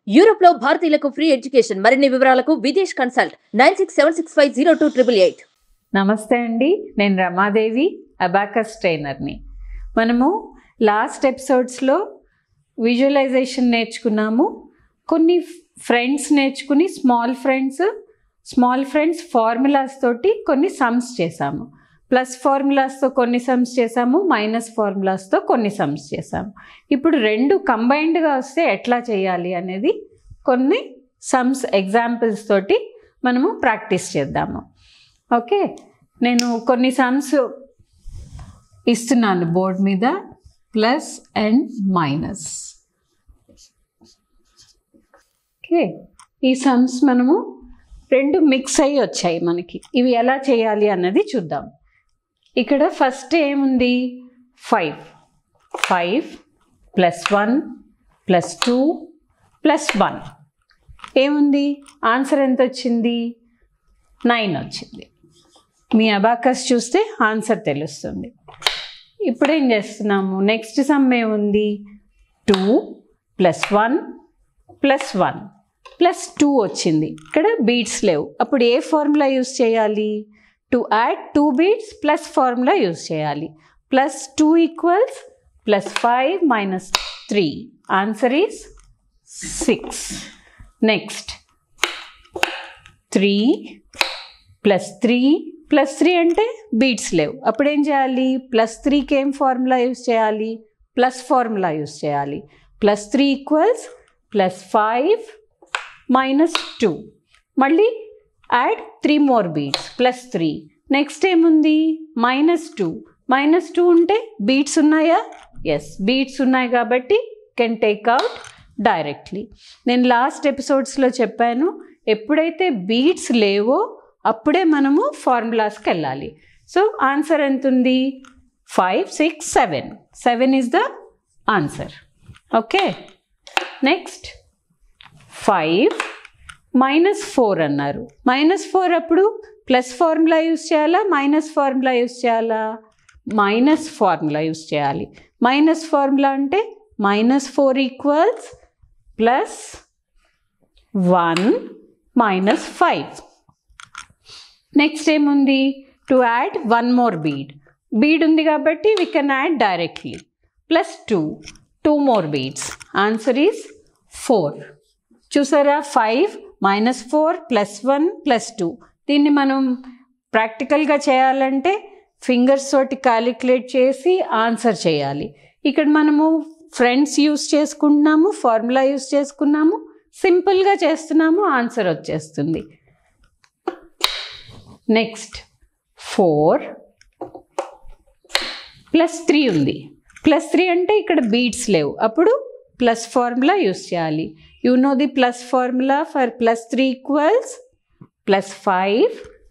Europe లో భారతీయులకు free education మరిన్ని వివరాలకు Videsh consult nine six seven six five zero two triple eight నమస్తే అండి నేను రమాదేవి అబాకస్ ట్రైనర్ని మనము లాస్ట్ ఎపిసోడ్స్లో విజువలైజేషన్ నేర్చుకున్నాము కొన్ని ఫ్రెండ్స్ నేర్చుకుని small friends small friends formulas తోటి కొన్ని సమ్స్ చేసాము ప్లస్ ఫార్ములాస్తో కొన్ని సమ్స్ చేసాము మైనస్ ఫార్ములాస్తో కొన్ని సమ్స్ చేసాము ఇప్పుడు రెండు కంబైన్డ్గా వస్తే ఎట్లా చేయాలి అనేది కొన్ని సమ్స్ ఎగ్జాంపుల్స్ తోటి మనము ప్రాక్టీస్ చేద్దాము ఓకే నేను కొన్ని సమ్స్ ఇస్తున్నాను బోర్డ్ మీద ప్లస్ అండ్ మైనస్ ఓకే ఈ సమ్స్ మనము రెండు మిక్స్ అయ్యి వచ్చాయి మనకి ఇవి ఎలా చేయాలి అన్నది చూద్దాం ఇక్కడ ఫస్ట్ ఏముంది five five plus one plus two plus one ఏముంది ఆన్సర్ ఎంత వచ్చింది నైన్ వచ్చింది మీ అబాకస్ చూస్తే ఆన్సర్ తెలుస్తుంది ఇప్పుడు ఏం చేస్తున్నాము నెక్స్ట్ సమ్ ఏముంది two plus one plus one plus two వచ్చింది ఇక్కడ బీట్స్ లేవు అప్పుడు ఏ ఫార్ములా యూస్ చేయాలి to add two beads plus formula use చేయాలి plus two equals plus five minus three answer is six next three plus three plus three అంటే beads లేవు అప్పుడు ఏం చేయాలి ప్లస్ త్రీకి ఏం ఫార్ములా యూస్ చేయాలి ప్లస్ ఫార్ములా యూస్ చేయాలి plus three equals plus five minus two మళ్ళీ add three more beads plus three next ఏముంది మైనస్ టూ మైనస్ టూ ఉంటే బీట్స్ ఉన్నాయా ఎస్ బీట్స్ ఉన్నాయి కాబట్టి కెన్ టేక్ అవుట్ డైరెక్ట్లీ నేను లాస్ట్ ఎపిసోడ్స్లో చెప్పాను ఎప్పుడైతే బీట్స్ లేవో అప్పుడే మనము ఫార్ములాస్కి వెళ్ళాలి సో ఆన్సర్ ఎంత ఉంది five six seven seven is the answer okay next five minus four అన్నారు మైనస్ ఫోర్ అప్పుడు ప్లస్ ఫార్ములా యూస్ చేయాలా మైనస్ ఫార్ములా యూస్ చేయాలా మైనస్ ఫార్ములా యూస్ చేయాలి మైనస్ ఫార్ములా అంటే minus four equals plus one minus five next ఏముంది to add one more bead bead ఉంది కాబట్టి we can add directly plus two two more beads answer is four చూసారా five minus four plus one plus two దీన్ని మనం ప్రాక్టికల్గా చేయాలంటే fingers తోటి calculate చేసి ఆన్సర్ చేయాలి ఇక్కడ మనము ఫ్రెండ్స్ యూస్ చేసుకుంటున్నాము ఫార్ములా యూస్ చేసుకున్నాము సింపుల్గా చేస్తున్నాము ఆన్సర్ వచ్చేస్తుంది నెక్స్ట్ ఫోర్ ప్లస్ త్రీ ఉంది ప్లస్ త్రీ అంటే ఇక్కడ బీట్స్ లేవు అప్పుడు ప్లస్ ఫార్ములా యూస్ చేయాలి you know the plus formula for plus three equals plus five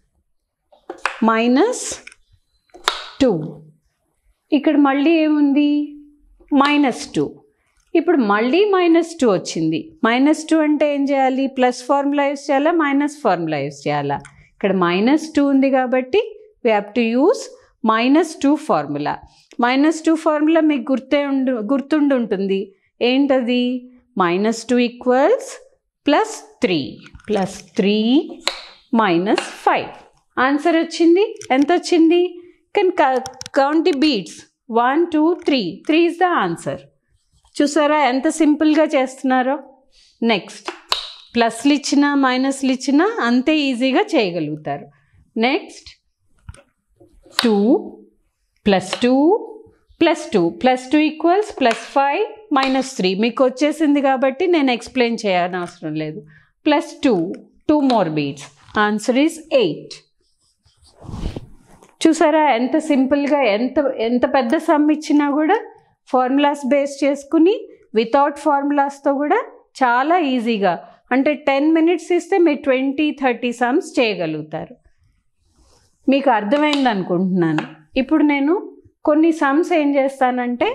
minus two ఇక్కడ మళ్ళీ ఏముంది మైనస్ టూ ఇప్పుడు మళ్ళీ మైనస్ టూ వచ్చింది మైనస్ టూ అంటే ఏం చేయాలి ప్లస్ ఫార్ములా యూస్ చేయాలా మైనస్ ఫార్ములా యూస్ చేయాలా ఇక్కడ మైనస్ టూ ఉంది కాబట్టి we have to use minus two formula minus two formula మీకు గుర్తే ఉండు గుర్తుండి ఉంటుంది ఏంటది minus two equals plus three plus three minus five answer వచ్చింది ఎంత వచ్చింది can count the beads one two three three is the answer చూసారా ఎంత సింపుల్గా చేస్తున్నారో నెక్స్ట్ ప్లస్లు ఇచ్చినా మైనస్లు ఇచ్చినా అంతే ఈజీగా చేయగలుగుతారు next two plus two plus two plus two equals plus five minus three మీకు వచ్చేసింది కాబట్టి నేను ఎక్స్ప్లెయిన్ చేయని అవసరం లేదు plus two two more beads answer is eight చూసారా ఎంత సింపుల్గా ఎంత ఎంత పెద్ద సమ్ ఇచ్చినా కూడా ఫార్ములాస్ బేస్ చేసుకుని వితౌట్ ఫార్ములాస్తో కూడా చాలా ఈజీగా అంటే టెన్ మినిట్స్ ఇస్తే మీరు ట్వంటీ థర్టీ సమ్స్ చేయగలుగుతారు మీకు అర్థమైంది అనుకుంటున్నాను ఇప్పుడు నేను కొన్ని సమ్స్ ఏం చేస్తానంటే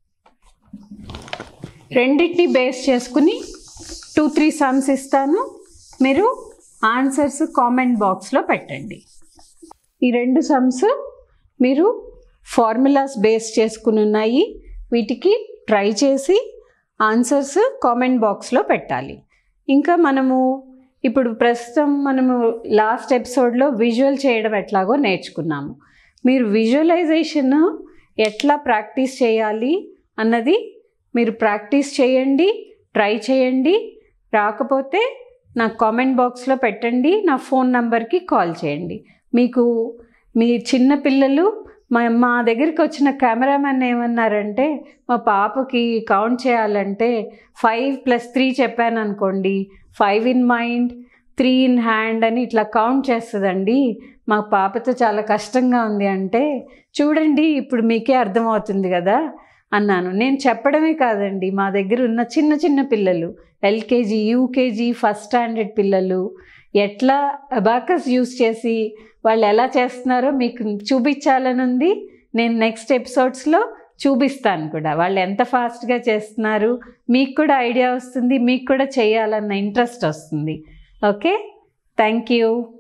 రెండింటిని బేస్ చేసుకుని టూ త్రీ సమ్స్ ఇస్తాను మీరు ఆన్సర్స్ కామెంట్ బాక్స్లో పెట్టండి ఈ రెండు సమ్స్ మీరు ఫార్ములాస్ బేస్ చేసుకుని ఉన్నాయి వీటికి ట్రై చేసి ఆన్సర్స్ కామెంట్ బాక్స్లో పెట్టాలి ఇంకా మనము ఇప్పుడు ప్రస్తుతం మనము లాస్ట్ ఎపిసోడ్లో విజువల్ చేయడం ఎట్లాగో నేర్చుకున్నాము మీరు విజువలైజేషన్ ఎట్లా ప్రాక్టీస్ చేయాలి అన్నది మీరు ప్రాక్టీస్ చేయండి ట్రై చేయండి రాకపోతే నా కామెంట్ బాక్స్లో పెట్టండి నా ఫోన్ నంబర్కి కాల్ చేయండి మీకు మీ చిన్న పిల్లలు మా మా దగ్గరికి వచ్చిన కెమెరామెన్ ఏమన్నారంటే మా పాపకి కౌంట్ చేయాలంటే ఫైవ్ ప్లస్ త్రీ చెప్పాను అనుకోండి five in mind three in hand అని ఇట్లా కౌంట్ చేస్తుందండి మా పాపతో చాలా కష్టంగా ఉంది అంటే చూడండి ఇప్పుడు మీకే అర్థమవుతుంది కదా అన్నాను నేను చెప్పడమే కాదండి మా దగ్గర ఉన్న చిన్న చిన్న పిల్లలు ఎల్కేజీ యూకేజీ ఫస్ట్ స్టాండర్డ్ పిల్లలు ఎట్లా అబాకస్ యూస్ చేసి వాళ్ళు ఎలా చేస్తున్నారో మీకు చూపించాలని ఉంది నేను నెక్స్ట్ ఎపిసోడ్స్లో చూపిస్తాను కూడా వాళ్ళు ఎంత ఫాస్ట్గా చేస్తున్నారు మీకు కూడా ఐడియా వస్తుంది మీకు కూడా చేయాలన్న ఇంట్రెస్ట్ వస్తుంది ఓకే థ్యాంక్ యూ